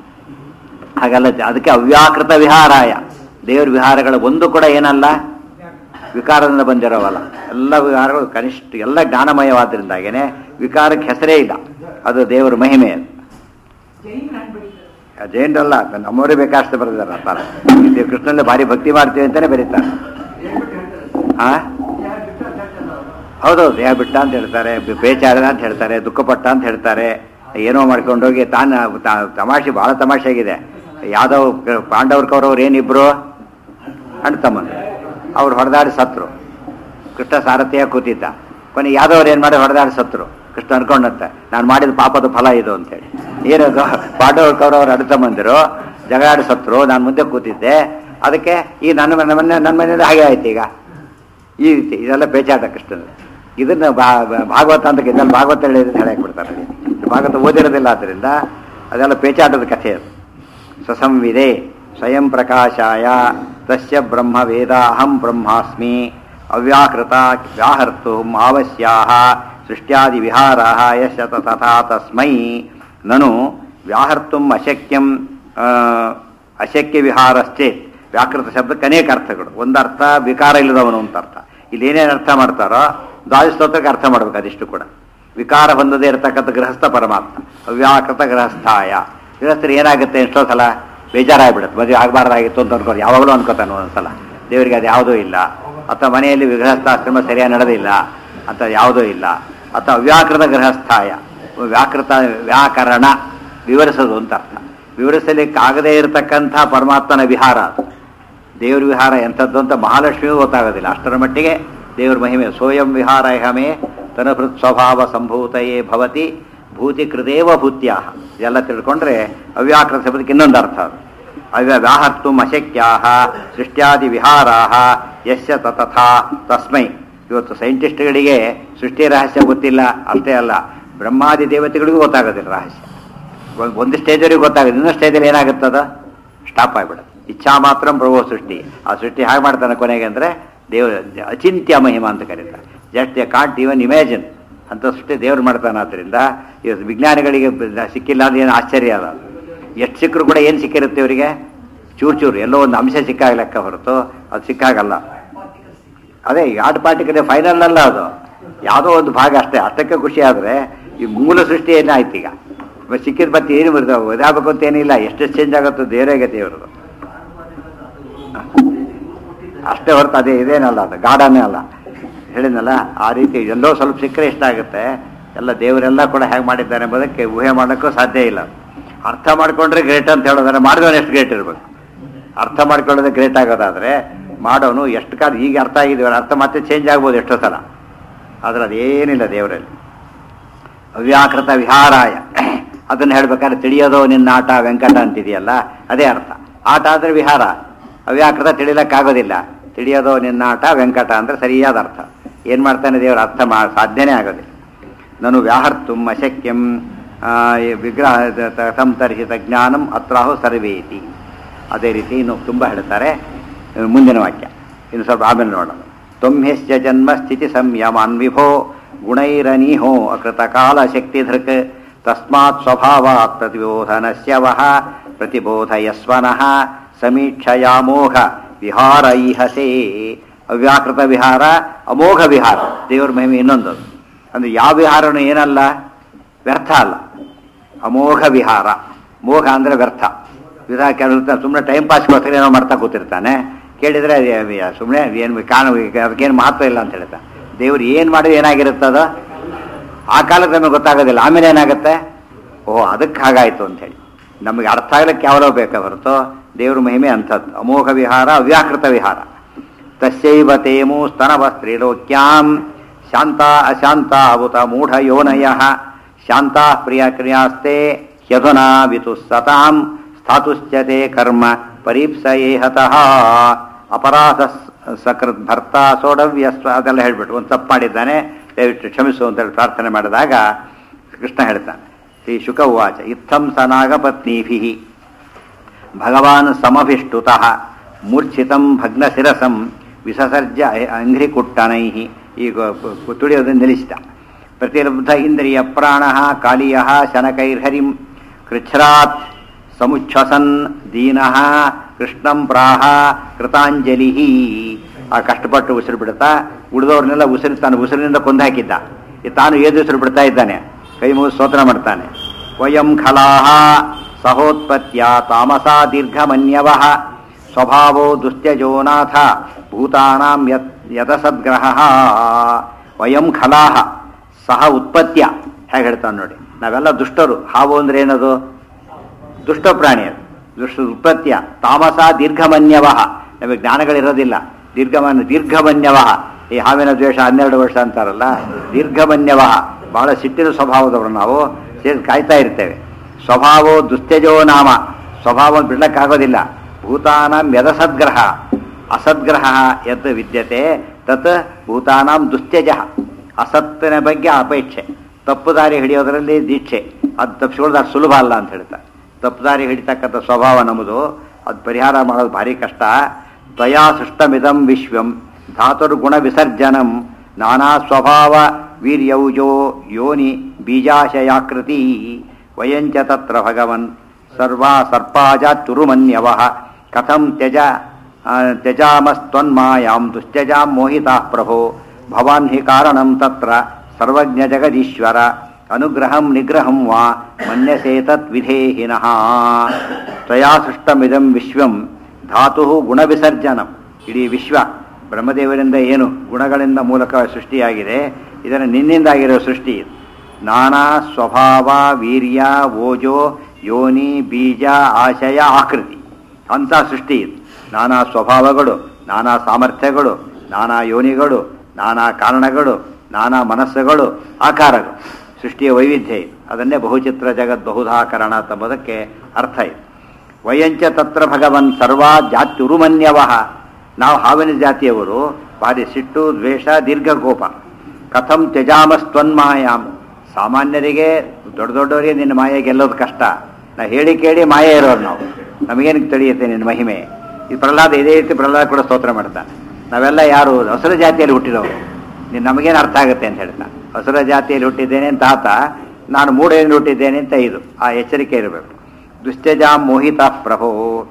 [SPEAKER 1] ಹಾಗಲ್ಲ ಅದಕ್ಕೆ ಅವ್ಯಾಕೃತ ವಿಹಾರಾಯ ದೇವರ ವಿಹಾರಗಳ ಒಂದು ಕೂಡ ಏನಲ್ಲ ವಿಕಾರದಿಂದ ಬಂದಿರೋವಲ್ಲ ಎಲ್ಲ ವಿಹಾರಗಳು ಕನಿಷ್ಠ ಎಲ್ಲ ಜ್ಞಾನಮಯವಾದ್ರಿಂದಾಗೇನೆ ವಿಕಾರಕ್ಕೆ ಹೆಸರೇ ಇಲ್ಲ ಅದು ದೇವರ ಮಹಿಮೆ ಅದು ಜೈನರಲ್ಲ ನಮ್ಮವರೇ ಬೇಕಾಷ್ಟು ಬರೆದಿದ್ದಾರೆ ಅಂತಾರೆ ಇದು ಕೃಷ್ಣನಲ್ಲಿ ಭಾರಿ ಭಕ್ತಿ ಮಾಡ್ತೀವಿ ಅಂತಾನೆ ಬರೀತಾರೆ ಆ ಹೌದೌದು ದೇಹ ಬಿಟ್ಟ ಅಂತ ಹೇಳ್ತಾರೆ ಬೆ- ಬೇಚಾರದ ಅಂತ ಹೇಳ್ತಾರೆ ದುಃಖಪಟ್ಟ ಅಂತ ಹೇಳ್ತಾರೆ ಏನೋ ಮಾಡ್ಕೊಂಡೋಗಿ ತಾನು ತಾ- ತಮಾಷೆ ಬಹಳ ತಮಾಷೆ ಆಗಿದೆ ಯಾದವ್ ಪಾಂಡವ್ರ ಕೌರವ್ರು ಏನಿಬ್ರು ಅಣ್ಣ ತಮ್ಮಂದು ಅವ್ರು ಹೊಡೆದಾಡಿ ಸತ್ರು ಕೃಷ್ಣ ಸಾರಥಿಯಾಗಿ ಕೂತಿದ್ದ ಕೊನೆ ಯಾದವ್ರು ಏನು ಮಾಡಿ ಹೊಡೆದಾಡಿ ಸತ್ರು ಕೃಷ್ಣ ಅನ್ಕೊಂಡಂತೆ ನಾನು ಮಾಡಿದ ಪಾಪದ ಫಲ ಇದು ಅಂತೇಳಿ ಏನದು ಪಾಂಡವ್ರ ಕೌರವ್ರು ಅಣ್ಣ ತಮ್ಮಂದಿರು ಜಗಳಾಡಿ ಸತ್ರು ನಾನು ಮುಂದೆ ಕೂತಿದ್ದೆ ಅದಕ್ಕೆ ಈ ನನ್ನ ಮನೆ ನನ್ನ ನನ್ನ ಮನೆಯಲ್ಲಿ ಹಾಗೆ ಆಯ್ತು ಈಗ ಈ ರೀತಿ ಇದೆಲ್ಲ ಬೇಚಾಟ ಕೃಷ್ಣನ ಇದನ್ನ ಭಾ- ಭಾ- ಭಾಗವತ ಅಂತ ಇದೆಲ್ಲ ಭಾಗವತ ಹೇಳಿದ್ರೆ ಹೇಳಕ್ ಬಿಡ್ತಾರೆ ಭಾಗವತ ಓದಿರೋದಿಲ್ಲ ಆದ್ದರಿಂದ ಅದೆಲ್ಲ ಪೇಚಾಟದ ಕಥೆ ಅದು ಸ್ವಸಂವಿದೆ ಸ್ವಯಂ ಪ್ರಕಾಶಾಯ ತಸ್ಯ ಬ್ರಹ್ಮ ವೇದ ಅಹಂ ಬ್ರಹ್ಮಾಸ್ಮಿ ಅವ್ಯಾಕೃತ ವ್ಯಾಹರ್ತು ಆವಶ್ಯಾಹ ಸೃಷ್ಟ್ಯಾದಿ ವಿಹಾರ ಯಶ ತಥಾ ತಸ್ಮೈ ನನು ವ್ಯಾಹರ್ತುಂ ಅಶಕ್ಯಂ ಆ, ಅಶಕ್ಯ ವಿಹಾರಶ್ಚೇತ್ ವ್ಯಾಕೃತ ಶಬ್ದಕ್ಕೆ ಅನೇಕ ಅರ್ಥಗಳು ಒಂದರ್ಥ ವಿಕಾರ ಇಲ್ಲದವನು ಅಂತ ಅರ್ಥ ಇಲ್ಲಿ ಏನೇನು ಅರ್ಥ ಮಾಡ್ತಾರೋ ದ್ವಾದಸ್ತೋತ್ರಕ್ಕೆ ಅರ್ಥ ಮಾಡ್ಬೇಕು ಅದಿಷ್ಟು ಕೂಡ ವಿಕಾರ ಹೊಂದದೇ ಇರತಕ್ಕಂಥ ಗೃಹಸ್ಥ ಪರಮಾತ್ಮ ಅವ್ಯಾಕೃತ ಗೃಹಸ್ಥಾಯ ಗೃಹಸ್ಥರು ಏನಾಗುತ್ತೆ ಎಷ್ಟೋ ಸಲ ಬೇಜಾರಾಗ್ಬಿಡುತ್ತೆ ಮದುವೆ ಆಗಬಾರ್ದಾಗಿತ್ತು ಅಂತ ಅನ್ಕೊಂಡು ಯಾವಾಗಲೂ ಅನ್ಕೋತಾನೆ ಒಂದೊಂದ್ಸಲ ದೇವರಿಗೆ ಅದು ಯಾವುದೂ ಇಲ್ಲ ಅಥವಾ ಮನೆಯಲ್ಲಿ ಗೃಹಸ್ಥಾಶ್ರಮ ಸರಿಯಾಗಿ ನಡೆದಿಲ್ಲ ಅಂತ ಯಾವುದೂ ಇಲ್ಲ ಅಥವಾ ಅವ್ಯಾಕೃತ ಗೃಹಸ್ಥಾಯ ವ್ಯಾಕೃತ ವ್ಯಾಕರಣ ವಿವರಿಸೋದು ಅಂತ ಅರ್ಥ ವಿವರಿಸಲಿಕ್ಕಾಗದೇ ಇರತಕ್ಕಂಥ ಪರಮಾತ್ಮನ ವಿಹಾರ ಅದು ದೇವ್ರ ವಿಹಾರ ಎಂಥದ್ದು ಅಂತ ಮಹಾಲಕ್ಷ್ಮಿಗೂ ಗೊತ್ತಾಗೋದಿಲ್ಲ ಅಷ್ಟರ ಮಟ್ಟಿಗೆ ದೇವ್ರ ಮಹಿಮೆ ಸೋಯಂ ವಿಹಾರ ಹಮೆ ತನಭೃತ್ ಸ್ವಭಾವ ಸಂಭೂತಯೇ ಭವತಿ ಭೂತಿ ಕೃದೇವ ಭೂತ್ಯಾಹ ಇದೆಲ್ಲ ತಿಳ್ಕೊಂಡ್ರೆ ಅವ್ಯಾಕೃತ ಶಬ್ದಕ್ಕೆ ಇನ್ನೊಂದು ಅರ್ಥ ಅದು ಅವ್ಯ ವ್ಯಾಹರ್ತು ಅಶಕ್ಯಾಹ ಸೃಷ್ಟ್ಯಾದಿ ವಿಹಾರಾಹ ಯಶ್ಯ ತಥಾ ತಸ್ಮೈ ಇವತ್ತು ಸೈಂಟಿಸ್ಟ್ಗಳಿಗೆ ಸೃಷ್ಟಿ ರಹಸ್ಯ ಗೊತ್ತಿಲ್ಲ ಅಷ್ಟೇ ಅಲ್ಲ ಬ್ರಹ್ಮಾದಿ ದೇವತೆಗಳಿಗೂ ಗೊತ್ತಾಗೋದಿಲ್ಲ ರಹಸ್ಯ ಒಂದ್- ಒಂದು ಸ್ಟೇಜವರೆಗೆ ಗೊತ್ತಾಗುತ್ತೆ ಇನ್ನೊಂದು ಸ್ಟೇಜಲ್ಲಿ ಏನಾಗುತ್ತದ ಸ್ಟಾಪ್ ಆಗಿಬಿಡುತ್ತೆ ಇಚ್ಛಾ ಮಾತ್ರ ಪ್ರಭು ಸೃಷ್ಟಿ ಆ ಸೃಷ್ಟಿ ಹಾಗೆ ಮಾಡ್ತಾನೆ ಕೊನೆಗೆ ಅಂದರೆ ದೇವ ಅಚಿಂತ್ಯ ಮಹಿಮ ಅಂತ ಕರೀತಾರೆ just a can't even imagine ಅಂತ ಸೃಷ್ಟಿ ದೇವ್ರು ಮಾಡ್ತಾನೆ ಆದ್ದರಿಂದ ಇವತ್ತು ವಿಜ್ಞಾನಿಗಳಿಗೆ ಬ- ಸಿಕ್ಕಿಲ್ಲ ಅಂದ್ರೆ ಏನು ಆಶ್ಚರ್ಯ ಅಲ್ಲ ಎಷ್ಟು ಸಿಕ್ಕರು ಕೂಡ ಏನು ಸಿಕ್ಕಿರುತ್ತೆ ಇವರಿಗೆ ಚೂರು ಚೂರು ಎಲ್ಲೋ ಒಂದು ಅಂಶ ಸಿಕ್ಕಾಗ ಲೆಕ್ಕ ಹೊರತು ಅದು ಸಿಕ್ಕಾಗಲ್ಲ ಅದೇ ಎರಡು ಪಾರ್ಟಿಕಲ್ ಫೈನಲ್ ಅಲ್ಲ ಅದು ಯಾವುದೋ ಒಂದು ಭಾಗ ಅಷ್ಟೇ ಅಷ್ಟಕ್ಕೆ ಖುಷಿ ಆದರೆ ಈ ಮೂಲ ಸೃಷ್ಟಿ ಏನಾಯ್ತು ಈಗ ಸಿಕ್ಕಿದ ಮತ್ತೆ ಏನು ಬರ್ತಾವೆ ಇದಾಗಬೇಕು ಅಂತ ಏನಿಲ್ಲ ಎಷ್ಟು ಚೇಂಜ್ ಆಗುತ್ತೋ ಬೇರೆ ಗತಿ ಇವ್ರದ್ದು ಅಷ್ಟೇ ಹೊರತು ಅದೇ ಇದೇನಲ್ಲ ಅದು ಗಾಢನೇ ಅಲ್ಲ ಹೇಳಿದ್ನಲ್ಲ ಆ ರೀತಿ ಎಲ್ಲೋ ಸ್ವಲ್ಪ ಸಿಕ್ಕರೆ ಇಷ್ಟ ಆಗುತ್ತೆ ಎಲ್ಲ ದೇವರೆಲ್ಲ ಕೂಡ ಹೇಗೆ ಮಾಡಿದ್ದಾರೆ ಎಂಬುದಕ್ಕೆ ಊಹೆ ಮಾಡೋಕ್ಕೂ ಸಾಧ್ಯ ಇಲ್ಲ ಅರ್ಥ ಮಾಡ್ಕೊಂಡ್ರೆ ಗ್ರೇಟ್ ಅಂತ ಹೇಳೋದಾದ್ರೆ ಮಾಡಿದವನು ಎಷ್ಟು ಗ್ರೇಟ್ ಇರಬೇಕು ಅರ್ಥ ಮಾಡ್ಕೊಳ್ಳೋದೇ ಗ್ರೇಟ್ ಆಗೋದಾದ್ರೆ ಮಾಡೋನು ಎಷ್ಟು ಕಾಲ ಈಗ ಅರ್ಥ ಆಗಿದ್ದೀವಲ್ಲ ಅರ್ಥ ಮತ್ತೆ ಚೇಂಜ್ ಆಗ್ಬೋದು ಎಷ್ಟೋ ಸಲ ಆದ್ರೆ ಅದೇನಿಲ್ಲ ದೇವರಲ್ಲಿ ಅವ್ಯಾಕೃತ ವಿಹಾರಾಯ ಅದನ್ನು ಹೇಳ್ಬೇಕಾದ್ರೆ ತಿಳಿಯೋದು ನಿನ್ನ ಆಟ ವೆಂಕಟ ಅಂತಿದೆಯಲ್ಲ ಅದೇ ಅರ್ಥ ಆಟ ಅಂದರೆ ವಿಹಾರ ಅವ್ಯಾಕೃತ ತಿಳಿಲಕ್ಕಾಗೋದಿಲ್ಲ ತಿಳಿಯೋದು ನಿನ್ನ ಆಟ ವೆಂಕಟ ಅಂದರೆ ಸರಿಯಾದ ಅರ್ಥ ಏನು ಮಾಡ್ತಾನೆ ದೇವರ ಅರ್ಥ ಮಾ ಸಾಧ್ಯನೇ ಆಗೋದಿಲ್ಲ ನಾನು ವ್ಯಾಹರ್ತು ಅಶಕ್ಯಂ ಆ, ಈ ವಿಗ್ರಹ ಸಂತರ್ಹಿತ ಜ್ಞಾನಂ ಅತ್ರಾಹು ಸರ್ವೇತಿ ಅದೇ ರೀತಿ ಇನ್ನು ತುಂಬ ಹೇಳ್ತಾರೆ ಇನ್ನು ಮುಂದಿನ ವಾಕ್ಯ ಇನ್ನು ಸ್ವಲ್ಪ ಆಮೇಲೆ ನೋಡೋಣ ತೊಮ್ಯಶ್ಚ ಜನ್ಮ ಸ್ಥಿತಿ ಸಂಯಮಾನ್ ವಿಭೋ ಗುಣೈರನೀಹೋ ಅಕೃತ ಕಾಲ ಶಕ್ತಿಧೃಕ್ ತಸ್ಮಾತ್ ಸ್ವಭಾವಾತ್ ಪ್ರತಿಬೋಧನಸ್ಯ ವಹ ಪ್ರತಿಬೋಧಯಸ್ವನಃ ಸಮೀಕ್ಷಯಾಮೋಘ ವಿಹಾರ ಈಹಸೇ ಅವ್ಯಾಕೃತ ವಿಹಾರ ಅಮೋಘ ವಿಹಾರ ದೇವರ ಮಹಿಮೆ ಇನ್ನೊಂದು ಅಂದ್ರೆ ಯಾವ ವಿಹಾರನೂ ಏನಲ್ಲ ವ್ಯರ್ಥ ಅಲ್ಲ ಅಮೋಘ ವಿಹಾರ ಮೋಘ ಅಂದ್ರೆ ವ್ಯರ್ಥ ವಿಧಾನ ಕೆಲಸ ಸುಮ್ಮನೆ ಟೈಮ್ ಪಾಸ್ಗೋಸ್ಕರ ಏನೋ ಮಾಡ್ತಾ ಕೂತಿರ್ತಾನೆ ಕೇಳಿದ್ರೆ ಸುಮ್ಮನೆ ಏನು ಕಾಣ ಅದಕ್ಕೇನು ಮಹತ್ವ ಇಲ್ಲ ಅಂತ ಹೇಳ್ತಾ ದೇವ್ರು ಏನು ಮಾಡಿದ್ರೆ ಏನಾಗಿರುತ್ತದ ಆ ಕಾಲಕ್ಕೆ ನಮಗೆ ಗೊತ್ತಾಗೋದಿಲ್ಲ ಆಮೇಲೆ ಏನಾಗುತ್ತೆ ಓಹ್ ಅದಕ್ಕೆ ಹಾಗಾಯ್ತು ಅಂತ ಹೇಳಿ ನಮಗೆ ಅರ್ಥ ಆಗ್ಲಿಕ್ಕೆ ಯಾವಲೋ ಬೇಕಾ ಹೊರತು ದೇವ್ರ ಮಹಿಮೆ ಅಂಥದ್ದು ಅಮೋಘ ವಿಹಾರ ಅವ್ಯಾಕೃತ ವಿಹಾರ ತಸ್ಯೈವ ತೇಮು ಸ್ತನವ ಸ್ತ್ರೀಲೋಕ್ಯಾಂ ಶಾಂತ ಅಶಾಂತ ಅಭುತ ಮೂಢ ಯೋನಯ ಶಾಂತ ಪ್ರಿಯ ಕ್ರಿಯಾಸ್ತೆ ಹ್ಯಧುನಾ ವಿತು ಸತಾಂ ಸ್ಥಾತುಶ್ಚತೆ ಕರ್ಮ ಪರೀಪ್ಸಯೇ ಹತಃ ಅಪರಾಧ ಸಕೃತ್ ಭರ್ತ ಸೋಡವ್ಯಸ್ವ ಅದೆಲ್ಲ ಹೇಳ್ಬಿಟ್ಟು ಒಂದು ತಪ್ಪು ಮಾಡಿದ್ದಾನೆ ದಯವಿಟ್ಟು ಕ್ಷಮಿಸು ಅಂತ ಹೇಳಿ ಪ್ರಾರ್ಥನೆ ಮಾಡಿದಾಗ ಕೃಷ್ಣ ಹೇಳ್ತಾನೆ ಶ್ರೀ ಶುಕ ಉವಾಚ ಇತ್ತಂ ಸ ನಾಗಪತ್ನೀಭಿ ಭಗವಾನ್ ಸಮಭಿಷ್ಟುತಃ ಮೂರ್ಛಿತಂ ಭಗ್ನಶಿರಸಂ ವಿಸಸರ್ಜ ಅಂಘ್ರಿಕುಟ್ಟನೈ ಈಗ ತುಳಿಯೋದನ್ನು ನಿಲ್ಲಿಸಿದ ಪ್ರತಿಲಬ್ಧ ಇಂದ್ರಿಯ ಪ್ರಾಣ ಕಾಳಿಯ ಶನಕೈರ್ಹರಿಂ ಕೃಚ್ಛ್ರಾತ್ ಸಮುಚ್ಛಸನ್ ದೀನಃ ಕೃಷ್ಣಂ ಪ್ರಾಹ ಕೃತಾಂಜಲಿ ಆ ಕಷ್ಟಪಟ್ಟು ಉಸಿರು ಬಿಡ್ತಾ ಉಳಿದವ್ರನ್ನೆಲ್ಲ ಉಸಿರು ತಾನು ಉಸಿರಿನಿಂದ ಕೊಂದಾಕಿದ್ದ ಈ ತಾನು ಏದು ಉಸಿರು ಬಿಡ್ತಾ ಇದ್ದಾನೆ ಕೈ ಮುಗಿದು ಸ್ತೋತ್ರ ಮಾಡ್ತಾನೆ ವಯಂ ಖಲಾಹ ಸಹೋತ್ಪತ್ಯ ತಾಮಸಾ ದೀರ್ಘಮನ್ಯವ ಸ್ವಭಾವೋ ದುಸ್ತ್ಯಜೋನಾಥ ಭೂತಾನಾಂ ಯತ್ ಯತಸದ್ಗ್ರಹ ವಯಂ ಖಲಾಹ ಸಹ ಉತ್ಪತ್ಯ ಹೇಗೆ ಹೇಳ್ತಾನೆ ನೋಡಿ ನಾವೆಲ್ಲ ದುಷ್ಟರು ಹಾವು ಅಂದ್ರೆ ಏನದು ದುಷ್ಟ ಪ್ರಾಣಿ ಅದು ದುಷ್ಟ ಉತ್ಪತ್ಯ ತಾಮಸ ದೀರ್ಘಮನ್ಯವ ನಮಗೆ ಜ್ಞಾನಗಳಿರೋದಿಲ್ಲ ದೀರ್ಘಮನ್ ದೀರ್ಘಮನ್ಯವ ಈ ಹಾವಿನ ದ್ವೇಷ ಹನ್ನೆರಡು ವರ್ಷ ಅಂತಾರಲ್ಲ ದೀರ್ಘಮನ್ಯವ ಬಹಳ ಸಿಟ್ಟಿನ ಸ್ವಭಾವದವರು ನಾವು ಸೇರಿ ಕಾಯ್ತಾ ಇರ್ತೇವೆ ಸ್ವಭಾವೋ ದುಸ್ತ್ಯಜೋ ನಾಮ ಸ್ವಭಾವ ಬಿಡ್ಲಕ್ಕಾಗೋದಿಲ್ಲ ಭೂತಾನಾಂ ಯದಸದ್ಗ್ರಹ ಅಸದ್ಗ್ರಹ ಯತ್ ವಿದ್ಯತೆ ತತ್ ಭೂತಾನಾಂ ದುಸ್ತ್ಯಜ ಅಸತ್ತಿನ ಬಗ್ಗೆ ಅಪೇಕ್ಷೆ ತಪ್ಪು ದಾರಿ ಹಿಡಿಯೋದರಲ್ಲಿ ದೀಕ್ಷೆ ಅದು ತಪ್ಪಿಸ್ಕೊಳ್ಳೋದು ಅಷ್ಟು ಸುಲಭ ಅಲ್ಲ ಅಂತ ಹೇಳ್ತಾರೆ ತಪ್ಪು ದಾರಿ ಹಿಡಿತಕ್ಕಂಥ ಸ್ವಭಾವ ನಮ್ಮದು ಅದು ಪರಿಹಾರ ಮಾಡೋದು ಭಾರಿ ಕಷ್ಟ ತ್ವಯಾ ಸೃಷ್ಟಮಿದಂ ವಿಶ್ವಂ ಧಾತುರ್ಗುಣ ವಿಸರ್ಜನಂ ನಾನಾ ಸ್ವಭಾವ ವೀರ್ಯೌಜೋ ಯೋನಿ ಬೀಜಾಶಯಾಕೃತಿ ವಯಂಚ ತತ್ರ ಭಗವನ್ ಸರ್ವಾ ಸರ್ಪಾಜಾತ್ಯುರುಮನ್ಯವ ಕಥಂ ತ್ಯಜ ಆ, ತ್ಯಜಾಮಸ್ತ್ವನ್ಮಾಯಾಂ ದುಶ್ತ್ಯಜಾಂ ಮೋಹಿತಾಃ ಪ್ರಭೋ ಭವಾನ್ ಹಿ ಕಾರಣಂ ತತ್ರ ಸರ್ವಜ್ಞ ಜಗದೀಶ್ವರ ಅನುಗ್ರಹಂ ನಿಗ್ರಹಂ ವಾ ಮನ್ಯಸೇ ತತ್ ವಿಧೇಹಿನಃ ತ್ವಯಾ ಸೃಷ್ಟಮಿದಂ ವಿಶ್ವಂ ಧಾತು ಗುಣವಿಸರ್ಜನಂ ಇಡೀ ವಿಶ್ವ ಬ್ರಹ್ಮದೇವರಿಂದ ಏನು ಗುಣಗಳಿಂದ ಮೂಲಕ ಸೃಷ್ಟಿಯಾಗಿದೆ ಇದನ್ನು ನಿನ್ನಿಂದಾಗಿರೋ ಸೃಷ್ಟಿ ಇದು ನಾನಾ ಸ್ವಭಾವ ವೀರ್ಯ ಓಜೋ ಯೋನಿ ಬೀಜ ಆಶಯ ಆಕೃತಿ ಅಂಥ ಸೃಷ್ಟಿ ಇದು ನಾನಾ ಸ್ವಭಾವಗಳು ನಾನಾ ಸಾಮರ್ಥ್ಯಗಳು ನಾನಾ ಯೋನಿಗಳು ನಾನಾ ಕಾರಣಗಳು ನಾನಾ ಮನಸ್ಸುಗಳು ಆಕಾರಗಳು ಸೃಷ್ಟಿಯ ವೈವಿಧ್ಯ ಇದು ಅದನ್ನೇ ಬಹುಚಿತ್ರ ಜಗತ್ ಬಹುಧಾಕರಣ ಎಂಬುದಕ್ಕೆ ಅರ್ಥ ಇದೆ ವಯಂಚ ತತ್ರ ಭಗವನ್ ಸರ್ವಾ ಜಾತ್ಯುರುಮನ್ಯವ ನಾವು ಹಾವಿನ ಜಾತಿಯವರು ಭಾರಿ ಸಿಟ್ಟು ದ್ವೇಷ ದೀರ್ಘಕೋಪ ಕಥಂ ತ್ಯಜಾಮಸ್ತ್ವನ್ಮಾಯಾಮ್ ಸಾಮಾನ್ಯರಿಗೆ ದೊಡ್ಡ ದೊಡ್ಡವರಿಗೆ ನಿನ್ನ ಮಾಯೆ ಗೆಲ್ಲೋದು ಕಷ್ಟ ನಾ ಹೇಳಿ ಕೇಳಿ ಮಾಯೆ ಇರೋರು ನಾವು ನಮಗೇನಕ್ಕೆ ತಿಳಿಯುತ್ತೆ ನಿನ್ನ ಮಹಿಮೆ ಈ ಪ್ರಹ್ಲಾದ ಇದೇ ರೀತಿ ಪ್ರಹ್ಲಾದ ಕೂಡ ಸ್ತೋತ್ರ ಮಾಡ್ತಾನೆ ನಾವೆಲ್ಲ ಯಾರು ಹಸುರ ಜಾತಿಯಲ್ಲಿ ಹುಟ್ಟಿದವರು ನೀನು ನಮಗೇನು ಅರ್ಥ ಆಗುತ್ತೆ ಅಂತ ಹೇಳ್ತಾನೆ ಹಸುರ ಜಾತಿಯಲ್ಲಿ ಹುಟ್ಟಿದ್ದೇನೆ ಅಂತ ಆತ ನಾನು ಮೂಡೆಯಲ್ಲಿ ಹುಟ್ಟಿದ್ದೇನೆ ಅಂತ ಇದು ಆ ಎಚ್ಚರಿಕೆ ಇರಬೇಕು ದುಶ್ಚಜಾಂ ಮೋಹಿತ ಪ್ರಭೋ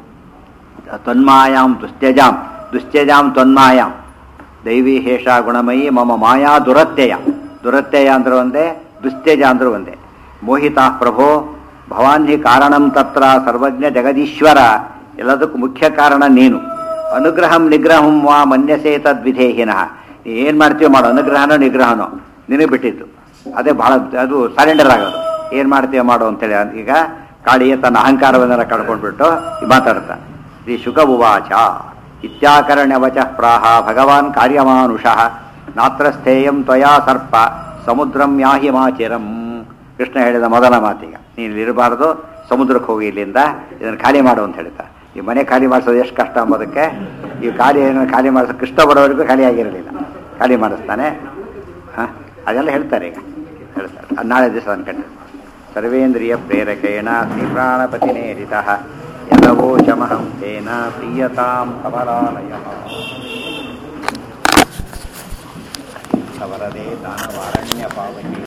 [SPEAKER 1] ತನ್ಮಾಯಾಂ ದುಶ್ಚಜಾಂ ದುಶ್ಚಜಾಂ ತನ್ಮಾಯಾಂ ದೈವಿ ಹೇಷ ಗುಣಮಯಿ ಮಮ ಮಾಯಾ ದುರತ್ಯಯ ದುರತ್ಯಯ ಅಂದ್ರೆ ಒಂದೇ ದುಶ್ಚಜ ಅಂದ್ರೆ ಒಂದೇ ಮೋಹಿತ ಪ್ರಭೋ ಭವಾನ್ ಹಿ ಕಾರಣಂ ತತ್ರ ಸರ್ವಜ್ಞ ಜಗದೀಶ್ವರ ಎಲ್ಲದಕ್ಕೂ ಮುಖ್ಯ ಕಾರಣ ನೀನು ಅನುಗ್ರಹಂ ನಿಗ್ರಹಂ ವಾ ಮನ್ಯಸೇ ತದ್ವಿಧೇಹಿನಃ ನೀ ಏನು ಮಾಡ್ತೀವೋ ಮಾಡೋ ಅನುಗ್ರಹನೋ ನಿಗ್ರಹನೋ ನಿನಗೆ ಬಿಟ್ಟಿದ್ದು ಅದೇ ಬಹಳ ಅದು ಸರೆಂಡರ್ ಆಗೋದು ಏನು ಮಾಡ್ತೀವ ಮಾಡು ಅಂತೇಳಿ ಈಗ ಕಾಳಿಯ ತನ್ನ ಅಹಂಕಾರವನ್ನೆಲ್ಲ ಕಳ್ಕೊಂಡ್ಬಿಟ್ಟು ಮಾತಾಡ್ತಾ ಶ್ರೀ ಶುಕ ಉವಾಚ ಇತ್ಯಾಕರಣ್ಯ ವಚ ಪ್ರಾಹ ಭಗವಾನ್ ಕಾರ್ಯಮಾನುಷಃ ನಾತ್ರ ಸ್ಥೇಯಂ ತ್ವಯಾ ಸರ್ಪ ಸಮುದ್ರಂ ಯಾಹಿ ಮಾಚಿರಂ ಕೃಷ್ಣ ಹೇಳಿದ ಮೊದಲ ಮಾತೀಗ ನೀನು ಇರಬಾರ್ದು ಸಮುದ್ರಕ್ಕೆ ಹೋಗಿ ಇಲ್ಲಿಂದ ಇದನ್ನು ಖಾಲಿ ಮಾಡು ಅಂತ ಹೇಳ್ತಾ ಈ ಮನೆ ಖಾಲಿ ಮಾಡಿಸೋದು ಎಷ್ಟು ಕಷ್ಟ ಅಂಬೋದಕ್ಕೆ ಈ ಖಾಲಿ ಏನೋ ಖಾಲಿ ಮಾಡಿಸೋ ಕೃಷ್ಣ ಬರೋವರೆಗೂ ಖಾಲಿ ಆಗಿರಲಿಲ್ಲ ಖಾಲಿ ಮಾಡಿಸ್ತಾನೆ ಹಾಂ ಅದೆಲ್ಲ ಹೇಳ್ತಾರೆ ಈಗ ಹೇಳ್ತಾರೆ ಅದು ನಾಳೆ ದಿವಸ ಅನ್ಕೊಂಡು ಸರ್ವೇಂದ್ರಿಯ ಪ್ರೇರಕೇಣ ಶ್ರೀಪ್ರಾಣಪತಿನೇರಿತ ಯದವೋಚಮಹಂ ತೇನ ಪ್ರೀಯತಾಂ ಕಮಲಾಲಯ ಸವರದೆ ದಾನವಾರಣ್ಯ ಪಾವಕಿ